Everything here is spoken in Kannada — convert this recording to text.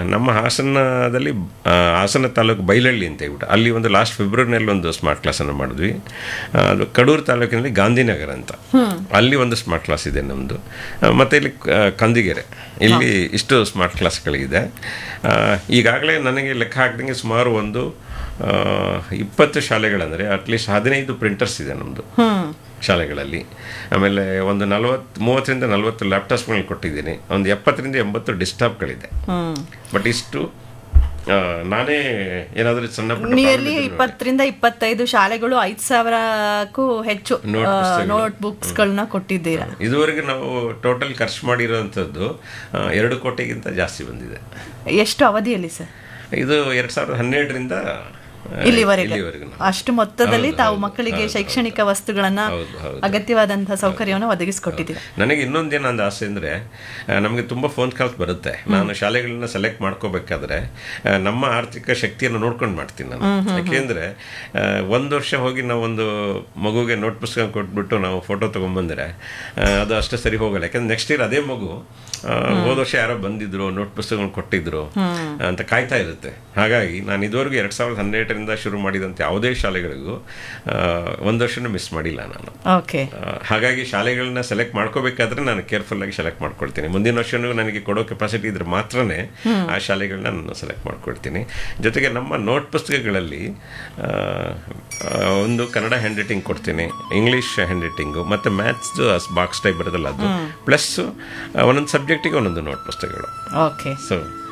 ನಮ್ಮ ಹಾಸನದಲ್ಲಿ ಆ, ಹಾಸನ ತಾಲೂಕು ಬೈಲಹಳ್ಳಿ ಅಂತ ಹೇಳ್ಬಿಟ್ಟು ಅಲ್ಲಿ ಒಂದು ಲಾಸ್ಟ್ ಫೆಬ್ರವರಿನಲ್ಲಿ ಒಂದು ಸ್ಮಾರ್ಟ್ ಕ್ಲಾಸನ್ನು ಮಾಡಿದ್ವಿ ಆ, ಅದು ಕಡೂರು ತಾಲೂಕಿನಲ್ಲಿ ಗಾಂಧಿನಗರ ಅಂತ ಅಲ್ಲಿ ಒಂದು ಸ್ಮಾರ್ಟ್ ಕ್ಲಾಸ್ ಇದೆ ನಮ್ಮದು ಮತ್ತು ಇಲ್ಲಿ ಆ, ಕಂದಿಗೆರೆ ಇಲ್ಲಿ ಇಷ್ಟು ಸ್ಮಾರ್ಟ್ ಕ್ಲಾಸ್ಗಳಿದೆ ಆ, ಈಗಾಗಲೇ ನನಗೆ ಲೆಕ್ಕ ಹಾಕಿದಂಗೆ ಸುಮಾರು ಒಂದು ಆ, ಇಪ್ಪತ್ತು ಶಾಲೆಗಳಂದರೆ ಅಟ್ಲೀಸ್ಟ್ ಹದಿನೈದು ಪ್ರಿಂಟರ್ಸ್ ಇದೆ ನಮ್ಮದು ಶಾಲೆಗಳಲ್ಲಿ ಆಮೇಲೆ ಒಂದು ನಲವತ್ತು ಮೂವತ್ತರಿಂದ ನಲವತ್ತು ಲ್ಯಾಪ್ಟಾಪ್ಸ್ಗಳನ್ನ ಕೊಟ್ಟಿದ್ದೀನಿ ಒಂದು ಎಪ್ಪತ್ತರಿಂದ ಎಂಬತ್ತು ಡಿಸ್ಟಾಪ್ಗಳಿದೆ ಬಟ್ ಇಷ್ಟು ಆ, ನಾನೇ ಏನಾದರೂ ಸಣ್ಣ ಪುಟ್ಟ ನಿಯರ್ಲಿ problem ಇದ್ರೆ ಇಪ್ಪತ್ತರಿಂದ ಇಪ್ಪತ್ತೈದು ಶಾಲೆಗಳು ಐದು ಸಾವಿರಕ್ಕೂ ಹೆಚ್ಚು Note ಪುಸ್ತಕಗಳು. ನೋಟ್ ಬುಕ್ಸ್ಗಳನ್ನ ಕೊಟ್ಟಿದ್ದೀರಾ ಇದುವರೆಗೆ ನಾವು ಟೋಟಲ್ ಖರ್ಚು ಮಾಡಿರೋವಂಥದ್ದು ಆ, ಎರಡು ಕೋಟಿಗಿಂತ ಜಾಸ್ತಿ ಬಂದಿದೆ ಎಷ್ಟು ಅವಧಿಯಲ್ಲಿ ಸರ್ ಇದು ಎರಡು ಸಾವಿರದ ಹನ್ನೆರಡರಿಂದ ಆ, ಇಲ್ಲಿವರೆಗೆ ಇಲ್ಲಿವರೆಗೂ ನಾವು- ಅಷ್ಟು ಮೊತ್ತದಲ್ಲಿ ಹೌದು, ತಾವು ಹೌದು, ಮಕ್ಕಳಿಗೆ ಹೌದು, ಶೈಕ್ಷಣಿಕ ವಸ್ತುಗಳನ್ನ ಹೌದು, ಹೌದು. ಅಗತ್ಯವಾದಂತಹ ಸೌಕರ್ಯವನ್ನು ಒದಗಿಸಿಕೊಟ್ಟಿದ್ದೀರಾ ನನಗೆ ಇನ್ನೊಂದೇನು ಒಂದು ಆಸೆ ಅಂದರೆ ನಮಗೆ ತುಂಬ ಫೋನ್ ಕಾಲ್ಸ್ ಬರುತ್ತೆ ನಾನು ಶಾಲೆಗಳನ್ನ ಸೆಲೆಕ್ಟ್ ಮಾಡ್ಕೋಬೇಕಾದ್ರೆ ಆ, ನಮ್ಮ ಆರ್ಥಿಕ ಶಕ್ತಿಯನ್ನು ನೋಡ್ಕೊಂಡು ಮಾಡ್ತೀನಿ ನಾನು ಯಾಕೆಂದರೆ ಒಂದು ವರ್ಷ ಹೋಗಿ ನಾವು ಒಂದು ಮಗುಗೆ ನೋಟ್ ಪುಸ್ತಕ ಕೊಟ್ಬಿಟ್ಟು ನಾವು ಫೋಟೋ ತೊಗೊಂಬಂದರೆ ಅದು ಅಷ್ಟು ಸರಿ ಹೋಗಲ್ಲ ಯಾಕಂದ್ರೆ ನೆಕ್ಸ್ಟ್ ಇಯರ್ ಅದೇ ಮಗು ಆ, ಹೋದ ವರ್ಷ ಯಾರೋ ಬಂದಿದ್ರು ನೋಟ್ ಪುಸ್ತಕಗಳನ್ನ ಕೊಟ್ಟಿದ್ರು ಅಂತ ಕಾಯ್ತಾ ಇರುತ್ತೆ ಹಾಗಾಗಿ ನಾನು ಇದುವರೆಗೂ ಎರಡು ಸಾವಿರದ ಹನ್ನೆರಡರಿಂದ ಶುರು ಮಾಡಿದಂಥ ಯಾವುದೇ ಶಾಲೆಗಳಿಗೂ ಆ, ಒಂದು ವರ್ಷನೂ ಮಿಸ್ ಮಾಡಿಲ್ಲ ನಾನು ಓಕೆ ಆ, ಹಾಗಾಗಿ ಶಾಲೆಗಳನ್ನ ಸೆಲೆಕ್ಟ್ ಮಾಡ್ಕೋಬೇಕಾದ್ರೆ ನಾನು ಕೇರ್ಫುಲ್ ಆಗಿ ಸೆಲೆಕ್ಟ್ ಮಾಡ್ಕೊಳ್ತೀನಿ ಮುಂದಿನ ವರ್ಷನೂ ನನಗೆ ಕೊಡೋ ಕೆಪಾಸಿಟಿ ಇದ್ರೆ ಮಾತ್ರನೇ ಆ ಶಾಲೆಗಳನ್ನ ನಾನು ಸೆಲೆಕ್ಟ್ ಮಾಡ್ಕೊಳ್ತೀನಿ ಜೊತೆಗೆ ನಮ್ಮ ನೋಟ್ ಪುಸ್ತಕಗಳಲ್ಲಿ ಆ, ಆ, ಒಂದು ಕನ್ನಡ ಹ್ಯಾಂಡ್ ರೈಟಿಂಗ್ ಕೊಡ್ತೀನಿ ಇಂಗ್ಲೀಷ್ ಹ್ಯಾಂಡ್ ರೈಟಿಂಗು ಮತ್ತು ಮ್ಯಾಥ್ಸ್ದು ಬಾಕ್ಸ್ ಟೈಪ್ ಬರೋದಲ್ಲ ಅದು ಪ್ಲಸ್ ಒಂದೊಂದು ಸಬ್ಜೆಕ್ಟಿಗೆ ಒಂದೊಂದು ನೋಟ್ ಪುಸ್ತಕಗಳು ಓಕೆ ಸೊ